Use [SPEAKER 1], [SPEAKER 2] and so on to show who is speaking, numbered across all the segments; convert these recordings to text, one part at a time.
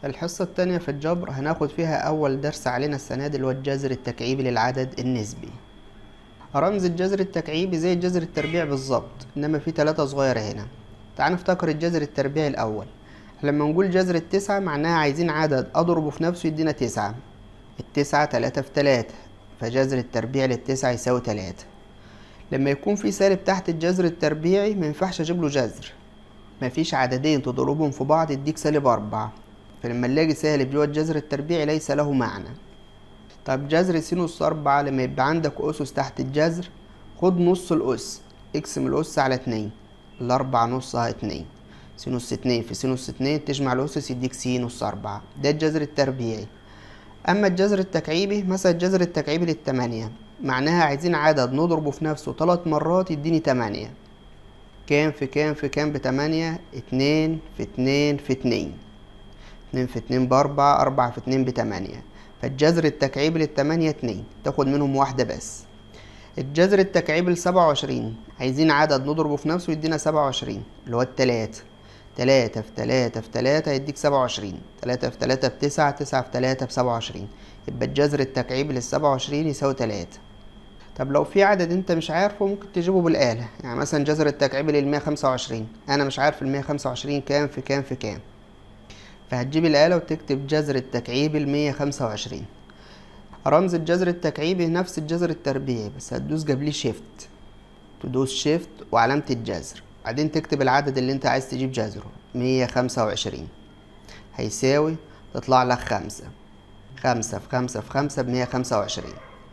[SPEAKER 1] الحصة التانية في الجبر هناخد فيها أول درس علينا السنة دي اللي هو الجذر التكعيبي للعدد النسبي رمز الجذر التكعيبي زي الجذر التربيعي بالظبط إنما في تلاتة صغيرة هنا تعال نفتكر الجذر التربيعي الأول لما نقول جذر التسعة معناها عايزين عدد أضربه في نفسه يدينا تسعة التسعة تلاتة في تلاتة فجذر التربيع للتسعة يساوي تلاتة لما يكون في سالب تحت الجذر التربيعي مينفعش أجيب له جذر مفيش عددين تضربهم في بعض يديك سالب أربعة فلما نلاقي سالب جوه الجذر التربيعي ليس له معنى طب جذر س أس أربعة لما يبقى عندك أسس تحت الجذر خد نص الأس اقسم الأس على اتنين الأربعة نصها اتنين س أس اتنين في س أس اتنين تجمع الأسس يديك س أس أربعة ده الجذر التربيعي أما الجذر التكعيبي مثلا الجذر التكعيبي للتمانية معناها عايزين عدد نضربه في نفسه تلات مرات يديني تمانية كام في كام في كام بتمانية اتنين في اتنين في اتنين اتنين في اتنين بأربعة أربعة في اتنين بتمانية فالجذر التكعيبي للتمانية اتنين تاخد منهم واحدة بس الجذر التكعيبي لسبعة وعشرين عايزين عدد نضربه في نفسه يدينا سبعة وعشرين اللي هو التلاتة تلاتة في تلاتة في تلاتة يديك سبعة وعشرين تلاتة في تلاتة بتسعة تسعة في تلاتة بسبعة وعشرين يبقى الجذر التكعيبي للسبعة وعشرين يساوي تلاتة طب لو في عدد انت مش عارفه ممكن تجيبه بالآلة يعني مثلا جذر التكعيبي للمية خمسة وعشرين أنا مش عارف المية خمسة وعشرين كام في كام في كام فهتجيب الآلة وتكتب جذر التكعيبي المية خمسة وعشرين رمز الجذر التكعيبي نفس الجذر التربيعي بس هتدوس جنبيه شيفت تدوس شيفت وعلامة الجذر بعدين تكتب العدد اللي انت عايز تجيب جذره مية خمسة وعشرين هيساوي تطلع لك خمسة خمسة في خمسة في خمسة بمية خمسة وعشرين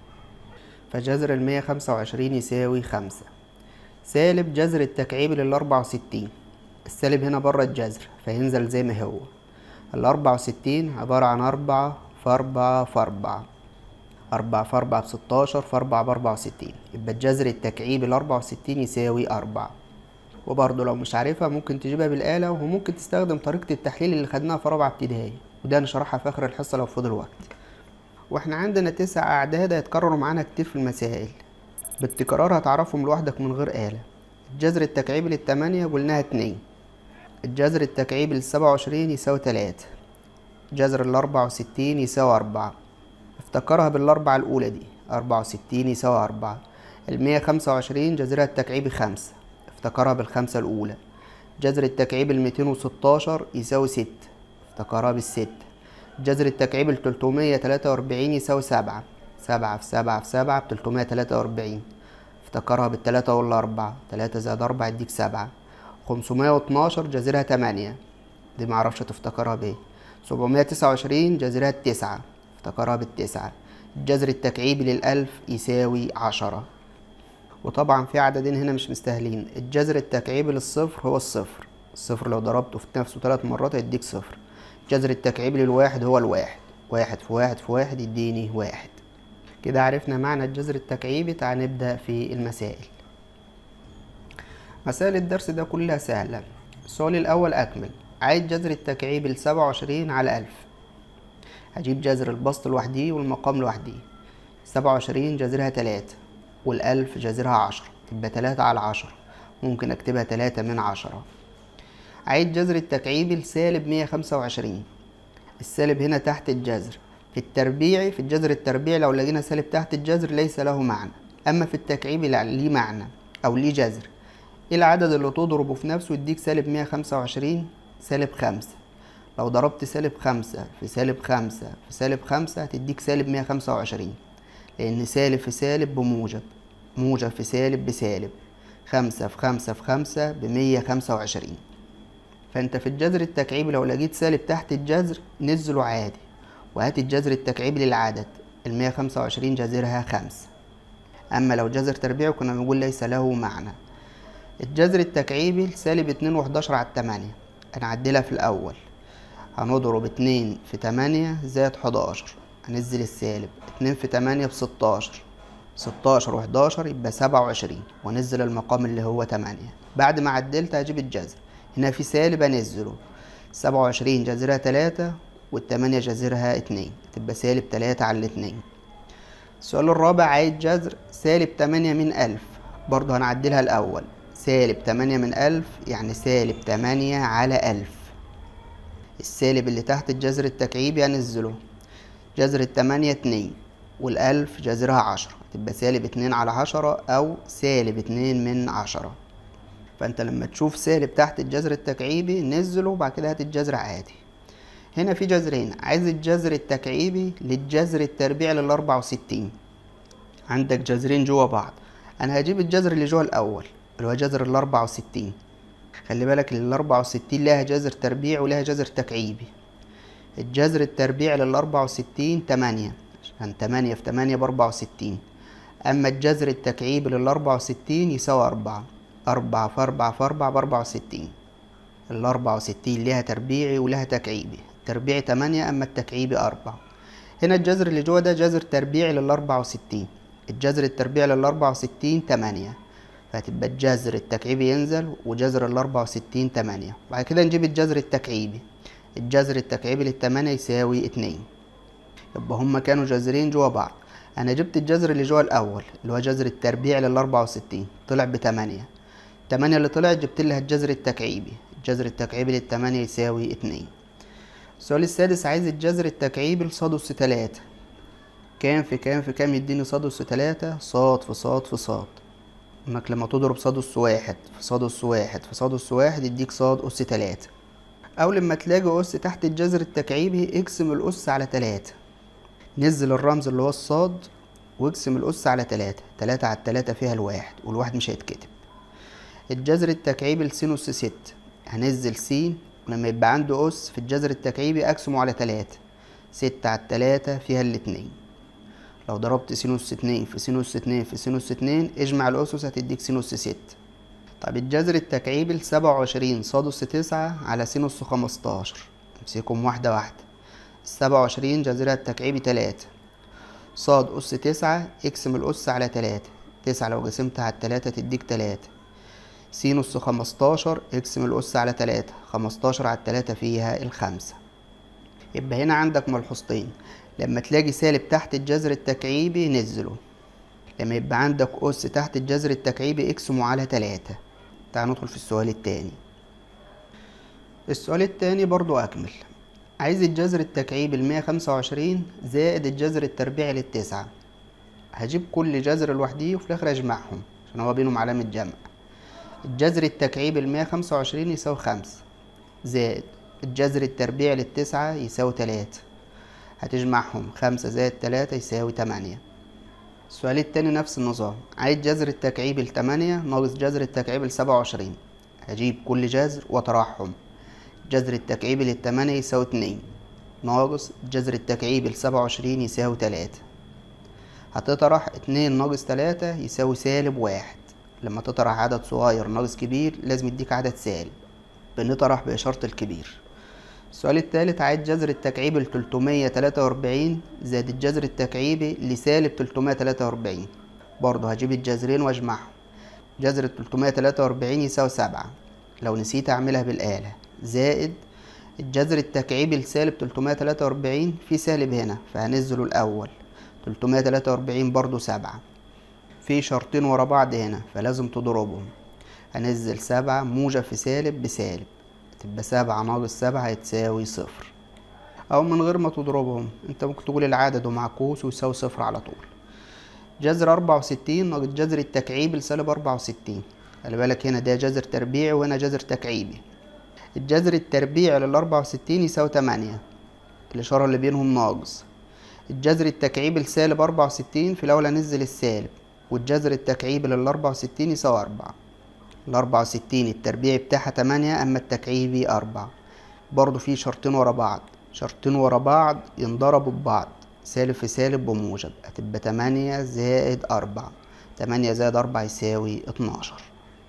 [SPEAKER 1] فجذر المية خمسة وعشرين يساوي خمسة سالب جذر التكعيبي للأربعة وستين السالب هنا بره الجذر فينزل زي ما هو الأربعة وستين عبارة عن أربعة في أربعة في أربعة أربعة في أربعة بستاشر في أربعة بأربعة وستين يبقى الجذر التكعيبي لأربعة وستين يساوي أربعة وبرضه لو مش عارفها ممكن تجيبها بالآلة وممكن تستخدم طريقة التحليل اللي خدناها في رابعة ابتدائي وده نشرحها في آخر الحصة لو فضل وقت واحنا عندنا تسع أعداد هيتكرروا معانا كتير في المسائل بالتكرار هتعرفهم لوحدك من غير آلة الجذر التكعيبي للتمانية قلناها اتنين الجذر التكعيبي للسبعة وعشرين يساوي تلاتة جذر الأربعة وستين يساوي أربعة افتكرها بالأربعة الأولى دي أربعة وستين يساوي أربعة المية خمسة وعشرين جذرها التكعيبي خمسة افتكرها بالخمسة الأولى جذر التكعيبي الميتين وستاشر يساوي ستة افتكرها بالستة جذر التكعيبي لتلتمية تلاتة وأربعين يساوي سبعة سبعة في سبعة في سبعة بتلتمية تلاتة وأربعين افتكرها بالتلاتة والأربعة تلاتة زائد أربعة يديك سبعة خمسمية واتناشر جذرها تمانية دي معرفش تفتكرها بايه سبعمية تسعة وعشرين جذرها التسعة افتكرها بالتسعة الجذر التكعيبي للألف يساوي عشرة وطبعا في عددين هنا مش مستاهلين الجذر التكعيبي للصفر هو الصفر الصفر لو ضربته في نفسه ثلاث مرات هيديك صفر الجذر التكعيبي للواحد هو الواحد واحد في واحد في واحد يديني واحد كده عرفنا معنى الجذر التكعيبي تعال نبدأ في المسائل مسائل الدرس ده كلها سهلة السؤال الأول أكمل عايز جذر التكعيبي لسبعة وعشرين على ألف هجيب جذر البسط لوحديه والمقام لوحديه سبعة وعشرين جذرها تلاتة والألف جذرها عشرة تبقى تلاتة على عشرة ممكن أكتبها تلاتة من عشرة عيد جذر التكعيبي لسالب مية خمسة وعشرين السالب هنا تحت الجذر في التربيعي في الجذر التربيعي لو لقينا سالب تحت الجذر ليس له معنى أما في التكعيبي لا ليه معنى أو ليه جذر إيه العدد اللي تضربه في نفسه يديك سالب مية خمسة وعشرين سالب خمسة لو ضربت سالب خمسة في سالب خمسة في سالب خمسة هتديك سالب مية خمسة وعشرين لأن سالب في سالب بموجب موجب في سالب بسالب خمسة في خمسة في خمسة بمية خمسة وعشرين فأنت في الجذر التكعيبي لو لقيت سالب تحت الجذر نزله عادي وهات الجذر التكعيبي للعدد المية خمسة وعشرين جذرها خمسة أما لو جذر تربيعي كنا نقول ليس له معنى الجذر التكعيبي سالب اتنين وحداشر على التمانية هنعدلها في الأول هنضرب اتنين في تمانية زائد حداشر هنزل السالب اتنين في تمانية بستاشر ستاشر وحداشر يبقى سبعة وعشرين وانزل المقام اللي هو تمانية بعد ما عدلت هجيب الجذر هنا في سالب انزله سبعة وعشرين جذرها تلاتة والتمانية جذرها اتنين تبقى سالب تلاتة على الاتنين السؤال الرابع عايز جذر سالب تمانية من ألف برضه هنعدلها الأول سالب تمانية من ألف يعني سالب تمانية على ألف السالب اللي تحت الجذر التكعيبي هنزله جذر التمانية اتنين والألف جذرها عشرة تبقى سالب اتنين على عشرة أو سالب اتنين من عشرة فأنت لما تشوف سالب تحت الجذر التكعيبي نزله وبعد كده هات الجذر عادي هنا في جذرين عايز الجذر التكعيبي للجذر التربيعي للأربعة وستين عندك جذرين جوا بعض أنا هجيب الجذر اللي جوا الأول اللي هو جذر الأربعة وستين خلي بالك الأربعة وستين لها جذر تربيع ولها جذر تكعيبي الجذر التربيع للأربعة وستين تمانية عشان تمانية في تمانية بأربعة وستين أما الجذر التكعيبي للأربعة وستين يساوي أربعة أربعة في أربعة في أربعة بأربعة وستين الأربعة وستين لها تربيعي ولها تكعيبي التربيعي تمانية أما التكعيبي أربعة هنا الجذر اللي جوا ده جذر تربيعي للأربعة وستين الجذر التربيعي للأربعة وستين تمانية فهتبقى الجذر التكعيبي ينزل وجذر الأربعة وستين تمانية بعد كده نجيب الجذر التكعيبي الجذر التكعيبي للتمانية يساوي اتنين يبقى هما كانوا جذرين جوا بعض أنا جبت الجذر اللي جوا الأول اللي هو جذر التربيع للأربعة وستين طلع بتمانية التمانية اللي طلعت جبت لها الجذر التكعيبي الجذر التكعيبي للتمانية يساوي اتنين السؤال السادس عايز الجذر التكعيبي لصاد أس تلاتة كام في كام في كام يديني صاد أس تلاتة صاد في صاد في صاد انك لما تضرب صاد أس واحد في صاد أس واحد في صاد أس واحد يديك صاد أس تلاتة أو لما تلاقي أس تحت الجذر التكعيبي اقسم الأس على تلاتة نزل الرمز اللي هو الصاد واقسم الأس على تلاتة تلاتة على التلاتة فيها الواحد والواحد مش هيتكتب الجذر التكعيبي لسين أس ستة هنزل س ولما يبقى عنده أس في الجذر التكعيبي أقسمه على تلاتة ستة على التلاتة فيها الاتنين لو ضربت سينوس اتنين في سينوس اتنين في سينوس اتنين اجمع الأسس هتديك سينوس ستة طب الجذر التكعيبي لسبعة وعشرين صاد أس تسعة على سينوس خمستاشر امسكهم واحدة واحدة السبعة وعشرين جذرها التكعيبي تلاتة صاد أس تسعة اقسم الأس على تلاتة تسعة لو قسمتها على التلاتة تديك تلاتة سينوس خمستاشر اقسم الأس على تلاتة خمستاشر على التلاتة فيها الخمسة يبقى هنا عندك ملحوظتين لما تلاقي سالب تحت الجذر التكعيبي نزله لما يبقى عندك أس تحت الجذر التكعيبي اقسمه على تلاتة تعال ندخل في السؤال التاني السؤال التاني برضو أكمل عايز الجذر التكعيبي المية خمسة وعشرين زائد الجذر التربيعي للتسعة هجيب كل جذر لوحديه وفي الآخر أجمعهم عشان هو بينهم علامة جمع الجذر التكعيبي المية خمسة وعشرين يساوي خمسة زائد الجذر التربيعي للتسعة يساوي تلاتة هتجمعهم خمسة زائد تلاتة يساوي تمانية السؤال التاني نفس النظام عايز جذر التكعيبي لتمانية ناقص جذر التكعيبي لسبعة وعشرين هجيب كل جذر وأطرحهم جذر التكعيبي للتمانية يساوي اتنين ناقص جذر التكعيبي لسبعة وعشرين يساوي تلاتة هتطرح اتنين ناقص تلاتة يساوي سالب واحد لما تطرح عدد صغير ناقص كبير لازم يديك عدد سالب بنطرح بإشارة الكبير السؤال التالت عايز جذر التكعيبي لتلتمية تلاتة وأربعين زائد الجذر التكعيبي لسالب تلتمية تلاتة وأربعين برضه هجيب الجذرين وأجمعهم جذر التلتمية تلاتة وأربعين يساوي سبعة لو نسيت أعملها بالآلة زائد الجذر التكعيبي لسالب تلتمية تلاتة وأربعين في سالب هنا فهنزله الأول تلتمية تلاتة وأربعين برضه سبعة في شرطين ورا بعض هنا فلازم تضربهم هنزل سبعة موجب في سالب بسالب تبقى سبعة ناقص سبعة هتساوي صفر أو من غير ما تضربهم انت ممكن تقول العدد ومعكوس ويساوي صفر على طول جذر أربعة وستين ناقص جذر التكعيبي لسالب أربعة وستين خلي بالك هنا ده جذر تربيعي وهنا جذر تكعيبي الجذر التربيعي للأربعة وستين يساوي تمانية الإشارة اللي بينهم ناقص الجذر التكعيبي لسالب أربعة وستين في الأول هنزل السالب والجذر التكعيبي للأربعة وستين يساوي أربعة الأربعة وستين التربيعي بتاعها تمانية أما التكعيبي أربعة برضو في شرطين ورا بعض شرطين ورا بعض ينضربوا ببعض سالب في سالب بموجب هتبقى تمانية زائد أربعة تمانية زائد أربعة يساوي اتناشر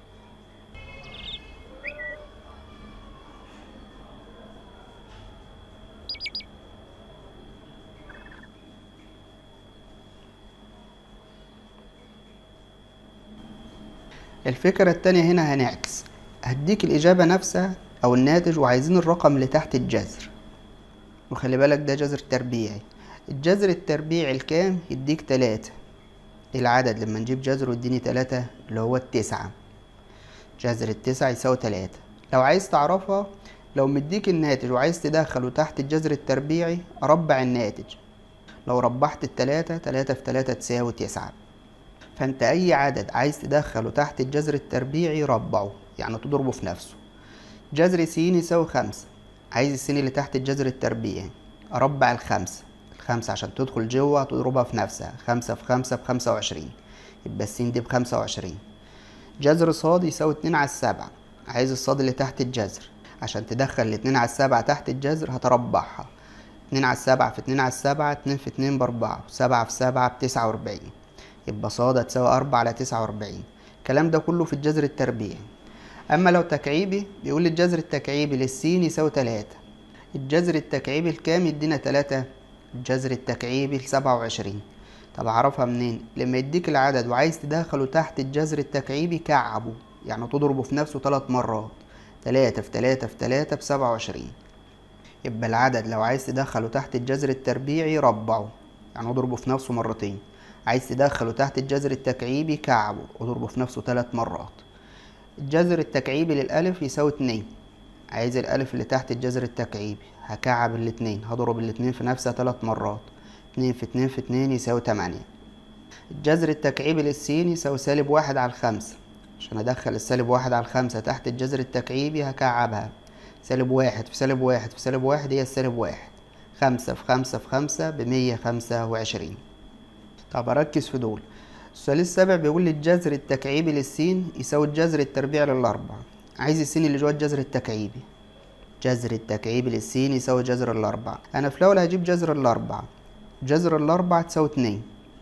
[SPEAKER 1] الفكرة التانية هنا هنعكس هديك الإجابة نفسها أو الناتج وعايزين الرقم اللي تحت الجذر وخلي بالك ده جذر تربيعي الجذر التربيعي الكام يديك تلاتة العدد لما نجيب جذر يديني تلاتة اللي هو التسعة جذر التسعة يساوي تلاتة لو عايز تعرفها لو مديك الناتج وعايز تدخله تحت الجذر التربيعي ربع الناتج لو ربحت التلاتة تلاتة في تلاتة تساوي تسعة فانت اي عدد عايز تدخله تحت الجذر التربيعي ربعه يعني تضربه في نفسه جذر س يساوي خمسة عايز السين اللي تحت الجذر التربيعي اربع الخمسة الخمسة عشان تدخل جوه تضربها في نفسها خمسة في خمسة بخمسة وعشرين يبقى السين دي بخمسة وعشرين جذر صاد يساوي اتنين على السبعة عايز الصاد اللي تحت الجذر عشان تدخل الاتنين على السبعة تحت الجذر هتربعها اتنين على السبعة في اتنين على السبعة اتنين في اتنين بأربعة سبعة في سبعة بتسعة وأربعين يبقى صاد هتساوي أربعة على تسعة وأربعين الكلام ده كله في الجذر التربيعي أما لو تكعيبي بيقول لي الجذر التكعيبي للسين يساوي تلاتة الجذر التكعيبي الكام يدينا تلاتة الجذر التكعيبي لسبعة وعشرين طب أعرفها منين لما يديك العدد وعايز تدخله تحت الجذر التكعيبي كعبه يعني تضربه في نفسه تلات مرات تلاتة في تلاتة في تلاتة بسبعة وعشرين يبقى العدد لو عايز تدخله تحت الجذر التربيعي ربعه يعني اضربه في نفسه مرتين عايز تدخله تحت الجذر التكعيبي كعبه اضربه في نفسه تلات مرات الجذر التكعيبي للألف يساوي اتنين عايز الألف اللي تحت الجذر التكعيبي هكعب الاتنين هضرب الاتنين في نفسها تلات مرات اتنين في اتنين في اتنين يساوي تمانية الجذر التكعيبي للسين يساوي سالب واحد على الخمسة عشان أدخل السالب واحد على الخمسة تحت الجذر التكعيبي هكعبها سالب واحد في سالب واحد في سالب واحد هي السالب واحد خمسة في خمسة في خمسة بمية خمسة وعشرين طب أركز في دول السؤال السابع بيقول لي الجذر التكعيبي للسين يساوي الجذر التربيعي للأربعة عايز السين اللي جوه الجذر التكعيبي جذر التكعيبي للسين يساوي جذر الأربعة أنا في الأول هجيب جذر الأربعة جذر الأربعة تساوي اتنين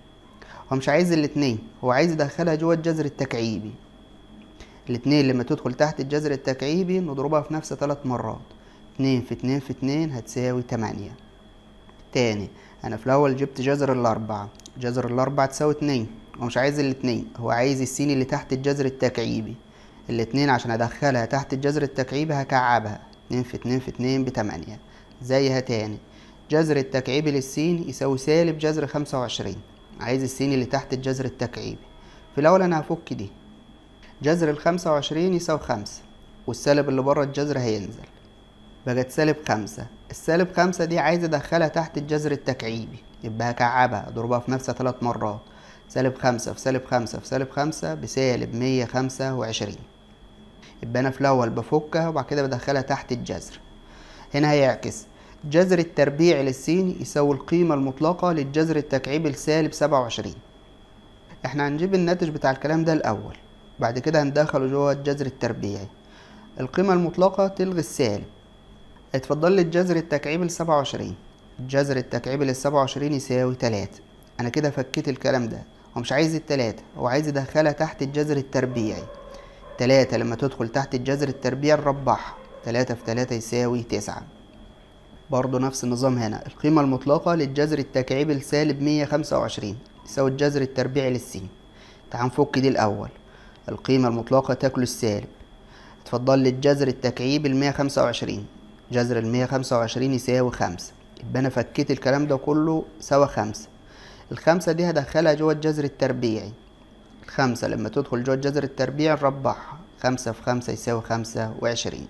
[SPEAKER 1] هو مش عايز الاتنين هو عايز يدخلها جوه الجذر التكعيبي الاتنين لما تدخل تحت الجذر التكعيبي نضربها في نفس تلات مرات اتنين في اتنين في اتنين هتساوي تمانية تاني انا في الاول جبت جذر الاربعة جذر الاربعة تساوي اتنين هو مش عايز الاتنين هو عايز السين اللي تحت الجذر التكعيبي الاتنين عشان ادخلها تحت الجذر التكعيبي هكعبها اتنين في اتنين في اتنين بتمانية زيها تاني جذر التكعيبي للسين يساوي سالب جذر خمسة وعشرين عايز السين اللي تحت الجذر التكعيبي في الاول انا هفك دي جذر الخمسة وعشرين يساوي خمسة والسالب اللي بره الجذر هينزل بقت سالب خمسة السالب خمسة دي عايز ادخلها تحت الجذر التكعيبي يبقى هكعبها اضربها في نفسها تلات مرات سالب خمسة في سالب خمسة في سالب خمسة بسالب مية خمسة وعشرين يبقى انا في الاول بفكها وبعد كده بدخلها تحت الجذر هنا هيعكس جذر التربيع للسين يساوي القيمة المطلقة للجذر التكعيبي لسالب سبعة وعشرين احنا هنجيب الناتج بتاع الكلام ده الأول بعد كده هندخله جوه الجذر التربيعي القيمة المطلقة تلغي السالب اتفضل لي الجذر التكعيبي لسبعة وعشرين الجذر التكعيبي للسبعة وعشرين يساوي تلاتة أنا كده فكيت الكلام ده هو مش عايز التلاتة هو عايز يدخلها تحت الجذر التربيعي تلاتة لما تدخل تحت الجذر التربيعي نربعها تلاتة في تلاتة يساوي تسعة برضه نفس النظام هنا القيمة المطلقة للجذر التكعيبي لسالب مية خمسة وعشرين يساوي الجذر التربيعي للسين تعال نفك دي الأول القيمة المطلقة تاكل السالب اتفضل لي الجذر التكعيبي المية خمسة وعشرين جذر المية خمسة وعشرين يساوي خمسة يبقى أنا فكيت الكلام ده كله سوا خمسة الخمسة دي هدخلها جوه الجذر التربيعي الخمسة لما تدخل جوه الجذر التربيعي نربعها خمسة في خمسة يساوي خمسة وعشرين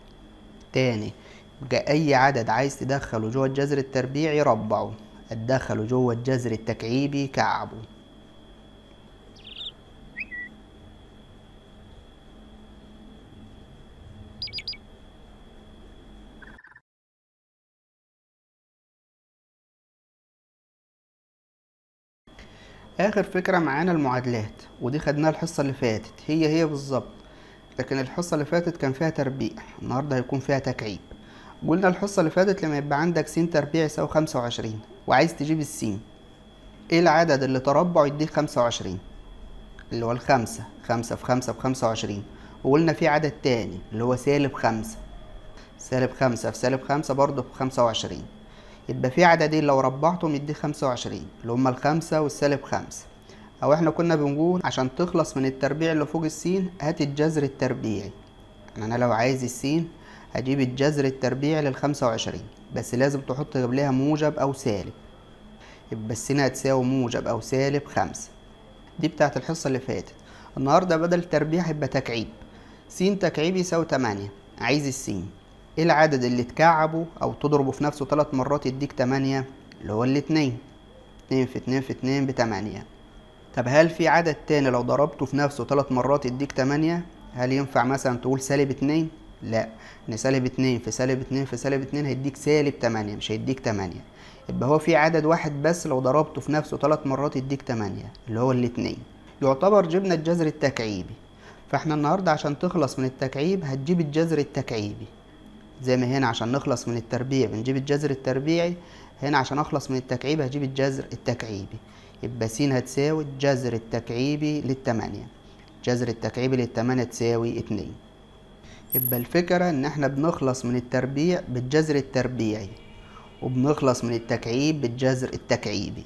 [SPEAKER 1] تاني يبقى أي عدد عايز تدخله جوه الجذر التربيعي ربعه اتدخله جوه الجذر التكعيبي كعبه اخر فكرة معانا المعادلات ودي خدناها الحصة اللي فاتت هي هي بالظبط لكن الحصة اللي فاتت كان فيها تربيع النهاردة هيكون فيها تكعيب قلنا الحصة اللي فاتت لما يبقى عندك س تربيع يساوي خمسة وعشرين وعايز تجيب السين ايه العدد اللي تربعه يديك خمسة وعشرين اللي هو الخمسة خمسة في خمسة بخمسة وعشرين وقلنا في عدد تاني اللي هو سالب خمسة سالب خمسة في سالب خمسة برضه بخمسة وعشرين يبقى في عددين لو ربعتهم يديك خمسة وعشرين اللي هما الخمسة والسالب خمسة أو احنا كنا بنقول عشان تخلص من التربيع اللي فوق السين هات الجذر التربيعي يعني أنا لو عايز السين هجيب الجذر التربيعي للخمسة وعشرين بس لازم تحط قبلها موجب أو سالب يبقى السين هتساوي موجب أو سالب خمسة دي بتاعت الحصة اللي فاتت النهاردة بدل تربيع هيبقى تكعيب س تكعيب يساوي تمانية عايز السين ايه العدد اللي تكعبه او تضربه في نفسه ثلاث مرات يديك تمانية اللي هو الاتنين اتنين في اتنين في اتنين بتمانية طب هل في عدد تاني لو ضربته في نفسه ثلاث مرات يديك تمانية هل ينفع مثلا تقول سالب اتنين لا ان سالب اتنين في سالب اتنين في سالب اتنين هيديك سالب تمانية مش هيديك تمانية يبقى هو في عدد واحد بس لو ضربته في نفسه ثلاث مرات يديك تمانية اللي هو الاتنين يعتبر جبنا الجذر التكعيبي فاحنا النهاردة عشان تخلص من التكعيب هتجيب الجذر التكعيبي زي ما هنا عشان نخلص من التربيع بنجيب الجذر التربيعي هنا عشان اخلص من التكعيب هجيب الجذر التكعيبي يبقى س هتساوي الجذر التكعيبي للتمانية الجذر التكعيبي للتمانية تساوي اتنين يبقى الفكرة ان احنا بنخلص من التربيع بالجذر التربيعي وبنخلص من التكعيب بالجذر التكعيبي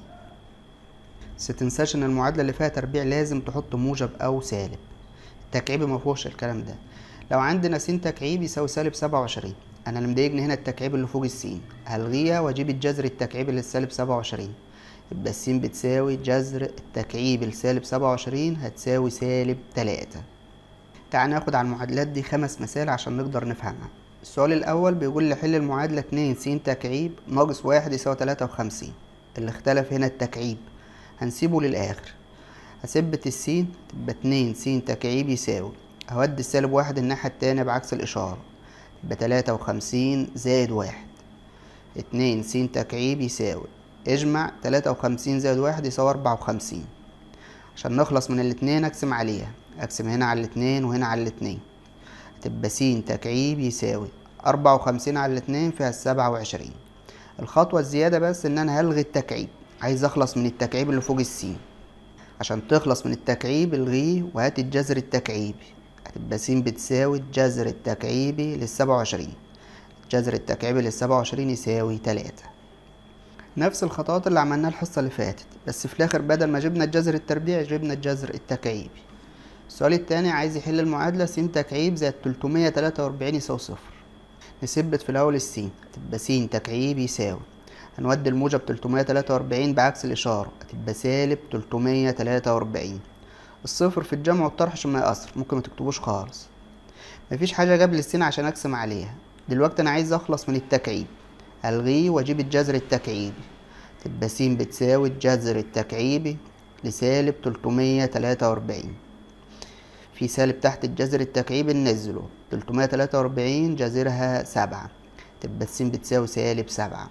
[SPEAKER 1] بس تنساش ان المعادلة اللي فيها تربيع لازم تحط موجب او سالب التكعيبي مفيهوش الكلام ده لو عندنا س تكعيب يساوي سالب سبعة وعشرين انا اللي مضايقني هنا التكعيب اللي فوق السين هلغيها واجيب الجذر التكعيبي للسالب سبعة وعشرين يبقى الس بتساوي جذر التكعيب لسالب سبعة وعشرين هتساوي سالب تلاتة تعال ناخد على المعادلات دي خمس مسائل عشان نقدر نفهمها السؤال الأول بيقول لي حل المعادلة اتنين س تكعيب ناقص واحد يساوي تلاتة وخمسين اللي اختلف هنا التكعيب هنسيبه للآخر هثبت السين تبقى اتنين س تكعيب يساوي هودي السالب واحد الناحية التانية بعكس الإشارة يبقى تلاتة وخمسين زائد واحد اتنين س تكعيب يساوي اجمع تلاتة وخمسين زائد واحد يساوي أربعة وخمسين عشان نخلص من الاتنين أقسم عليها أقسم هنا على الاتنين وهنا على الاتنين هتبقى س تكعيب يساوي أربعة وخمسين على الاتنين فيها السبعة وعشرين الخطوة الزيادة بس إن أنا هلغي التكعيب عايز أخلص من التكعيب اللي فوق السين عشان تخلص من التكعيب الغيه وهات الجذر التكعيبي هتبقى س بتساوي الجذر التكعيبي للسبعة وعشرين الجذر التكعيبي للسبعة وعشرين يساوي تلاتة نفس الخطوات اللي عملناها الحصة اللي فاتت بس في الآخر بدل ما جبنا الجذر التربيعي جبنا الجذر التكعيبي السؤال التاني عايز يحل المعادلة س تكعيب زائد تلتمية تلاتة وأربعين يساوي صفر نثبت في الأول السين هتبقى س تكعيب يساوي هنودي الموجب تلتمية تلاتة وأربعين بعكس الإشارة هتبقى سالب تلتمية تلاتة وأربعين الصفر في الجمع والطرح عشان ما يأثر ممكن متكتبوش خالص مفيش حاجة قبل السين عشان أقسم عليها دلوقتي أنا عايز أخلص من التكعيب ألغيه وأجيب الجذر التكعيبي تبقى س بتساوي الجذر التكعيبي لسالب تلتمية تلاتة وأربعين في سالب تحت الجذر التكعيبي ننزله تلتمية تلاتة وأربعين جذرها سبعة تبقى الس بتساوي سالب سبعة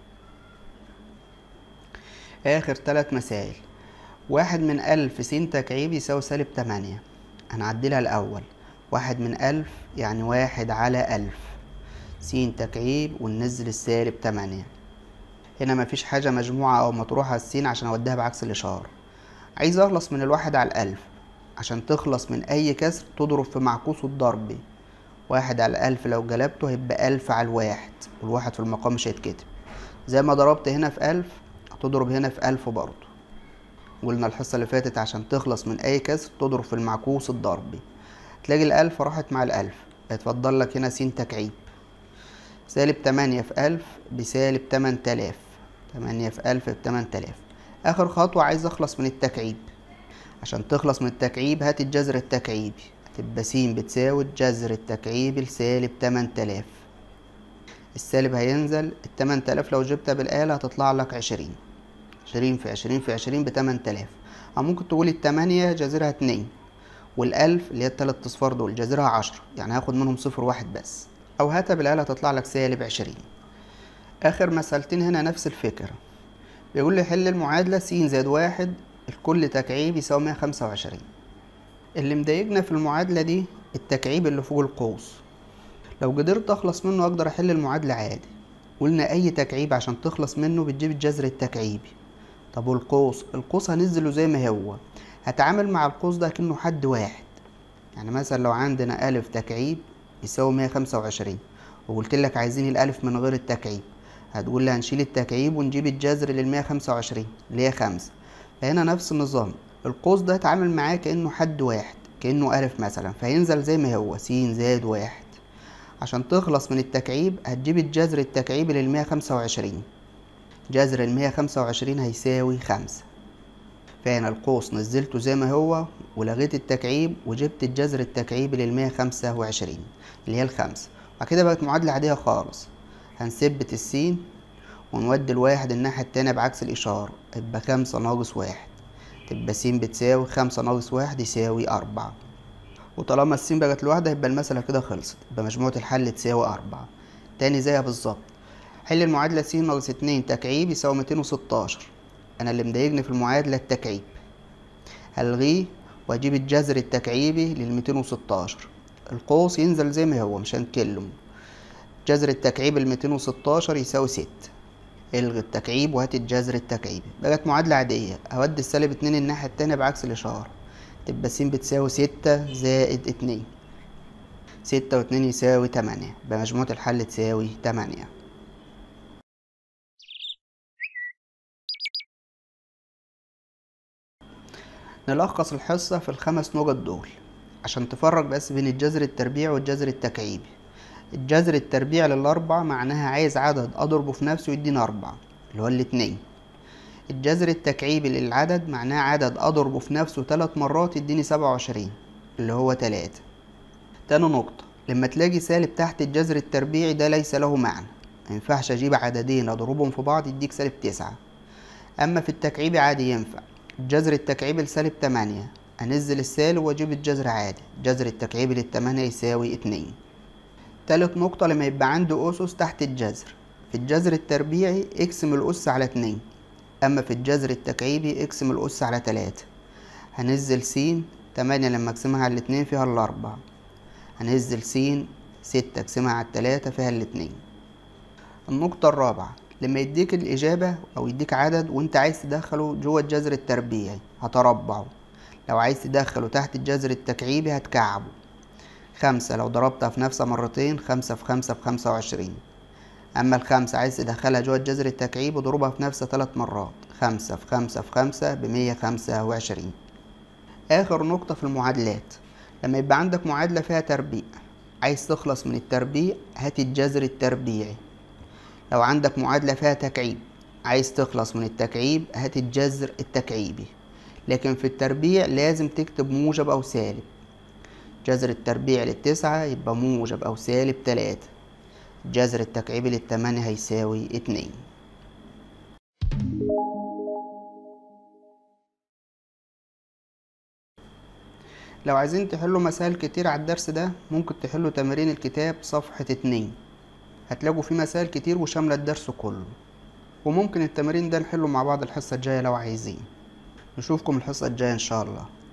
[SPEAKER 1] آخر تلات مسائل واحد من ألف س تكعيب يساوي سالب تمانية هنعدلها الأول واحد من ألف يعني واحد على ألف س تكعيب وننزل السالب تمانية هنا مفيش حاجة مجموعة أو مطروحة على السين عشان أوديها بعكس الإشارة عايز أخلص من الواحد على الألف عشان تخلص من أي كسر تضرب في معكوسه الضربي واحد على الألف لو جلبته هيبقى ألف على الواحد والواحد في المقام مش هيتكتب زي ما ضربت هنا في ألف هتضرب هنا في ألف برضه قلنا الحصة اللي فاتت عشان تخلص من أي كسر تضرب في المعكوس الضربي تلاقي الألف راحت مع الألف هيتفضل لك هنا س تكعيب سالب تمانية في ألف بسالب تمن تلاف تمانية في ألف بتمن تلاف آخر خطوة عايز أخلص من التكعيب عشان تخلص من التكعيب هات الجذر التكعيبي هتبقى س بتساوي الجذر التكعيبي لسالب تمن تلاف السالب هينزل التمن تلاف لو جبتها بالآلة هتطلع لك عشرين عشرين في عشرين في عشرين بتمن تلاف أو ممكن تقول التمانية جذرها اتنين والألف اللي هي التلات أصفار دول جذرها عشرة يعني هاخد منهم صفر واحد بس أو هاتها بالآلة هتطلع لك سالب عشرين آخر مسألتين هنا نفس الفكرة بيقول لي حل المعادلة س زائد واحد الكل تكعيب يساوي مية خمسة وعشرين اللي مضايقنا في المعادلة دي التكعيب اللي فوق القوس لو قدرت أخلص منه أقدر أحل المعادلة عادي قلنا أي تكعيب عشان تخلص منه بتجيب الجذر التكعيبي طب والقوس القوس هنزله زي ما هو هتعامل مع القوس ده كأنه حد واحد يعني مثلا لو عندنا ألف تكعيب يساوي مية خمسة وعشرين وقلت لك عايزين الألف من غير التكعيب هتقول لي هنشيل التكعيب ونجيب الجذر للمية خمسة وعشرين اللي هي خمسة فهنا نفس النظام القوس ده اتعامل معاه كأنه حد واحد كأنه ألف مثلا فينزل زي ما هو س زائد واحد عشان تخلص من التكعيب هتجيب الجذر التكعيبي للمية خمسة وعشرين جذر المية خمسة وعشرين هيساوي خمسة فهنا القوس نزلته زي ما هو ولغيت التكعيب وجبت الجذر التكعيبي للمية خمسة وعشرين اللي هي الخمسة بعد كده بقت معادلة عادية خالص هنثبت السين ونودي الواحد الناحية التانية بعكس الإشارة يبقى خمسة ناقص واحد تبقى س بتساوي خمسة ناقص واحد يساوي أربعة وطالما السين بقت لوحدها يبقى المسألة كده خلصت يبقى مجموعة الحل تساوي أربعة تاني زيها بالظبط حل المعادلة س ناقص اتنين تكعيب يساوي ميتين وستاشر أنا اللي مضايقني في المعادلة التكعيب هلغيه وأجيب الجذر التكعيبي للميتين وستاشر القوس ينزل زي ما هو مش هنكلمه جذر التكعيب الميتين وستاشر يساوي ست الغي التكعيب وهات الجذر التكعيبي بقت معادلة عادية أودي السالب اتنين الناحية التانية بعكس الإشارة تبقى س بتساوي ستة زائد اتنين ستة واتنين يساوي تمانية يبقى مجموعة الحل تساوي تمانية نلخص الحصة في الخمس نقط دول عشان تفرق بس بين الجذر التربيعي والجذر التكعيبي الجذر التربيعي للأربعة معناها عايز عدد أضربه في نفسه يديني أربعة اللي هو الاتنين الجذر التكعيبي للعدد معناه عدد أضربه في نفسه تلات مرات يديني سبعة وعشرين اللي هو تلاتة تاني نقطة لما تلاقي سالب تحت الجذر التربيعي ده ليس له معنى مينفعش أجيب عددين أضربهم في بعض يديك سالب تسعة أما في التكعيبي عادي ينفع الجذر التكعيبي لسالب تمانية أنزل السالب وأجيب الجذر عادي الجذر التكعيبي للتمانية يساوي اتنين تالت نقطة لما يبقى عندي أسس تحت الجذر في الجذر التربيعي اقسم الأس على اتنين أما في الجذر التكعيبي اقسم الأس على تلاتة هنزل س تمانية لما اقسمها على الاتنين فيها الأربعة هنزل س ستة اقسمها على التلاتة فيها الاتنين النقطة الرابعة لما يديك الإجابة أو يديك عدد وأنت عايز تدخله جوه الجذر التربيعي هتربعه لو عايز تدخله تحت الجذر التكعيبي هتكعبه خمسة لو ضربتها في نفسها مرتين خمسة في خمسة بخمسة وعشرين أما الخمسة عايز تدخلها جوه الجذر التكعيبي اضربها في نفسها تلات مرات خمسة في خمسة في خمسة بمية خمسة وعشرين آخر نقطة في المعادلات لما يبقى عندك معادلة فيها تربيع عايز تخلص من التربيع هات الجذر التربيعي لو عندك معادلة فيها تكعيب عايز تخلص من التكعيب هات الجذر التكعيبي لكن في التربيع لازم تكتب موجب أو سالب جذر التربيع للتسعة يبقى موجب أو سالب تلاتة جذر التكعيبي للتمانية هيساوي اتنين لو عايزين تحلوا مسائل كتير على الدرس ده ممكن تحلوا تمارين الكتاب صفحة اتنين هتلاقوا فيه مسائل كتير وشاملة الدرس كله وممكن التمارين ده نحله مع بعض الحصة الجاية لو عايزين نشوفكم الحصة الجاية إن شاء الله